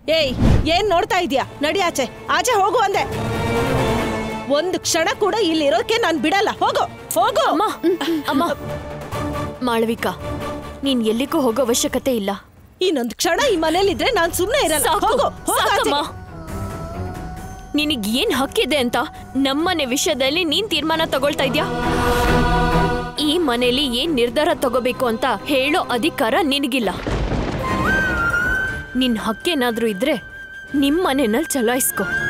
ಏಯ್ ಏನ್ ನೋಡ್ತಾ ಇದೀಯಾ ನಡಿ ಆಚೆ ಆಚೆ ಹೋಗು ಅಂದೆ ಒಂದು ಕ್ಷಣ ಕೂಡ ಇಲ್ಲಿರೋಕೆ ನಾನ್ ಬಿಡಲ್ಲ ಹೋಗು ಹೋಗು ಅಮ್ಮ ಅಮ್ಮ ಮಾಳವಿಕಾ ನೀನ್ ಎಲ್ಲಿಗೂ ಹೋಗೋ ಅವಶ್ಯಕತೆ ಇಲ್ಲ ಇನ್ನೊಂದು ಕ್ಷಣ ಈ ಮನೇಲಿದ್ರೆ ನಾನ್ ಸುಮ್ನೆ ಇರಲ್ಲ ಸಾಕು ಹೋಗು ಹೋಗು ಸಾಕಮ್ಮ ಆಚೆ. ನಿನಗ್ ಏನ್ ಹಕ್ಕಿದೆ ಅಂತ ನಮ್ಮನೆ ವಿಷಯದಲ್ಲಿ ನೀನ್ ತೀರ್ಮಾನ ತಗೊಳ್ತಾ ಇದ್ಯಾ ಈ ಮನೇಲಿ ಏನ್ ನಿರ್ಧಾರ ತಗೋಬೇಕು ಅಂತ ಹೇಳೋ ಅಧಿಕಾರ ನಿನಗಿಲ್ಲ ನಿನ್ ಹಕ್ಕೇನಾದ್ರೂ ಇದ್ರೆ ನಿಮ್ ಮನೆನಲ್ಲಿ ಚಲಾಯಿಸ್ಕೊ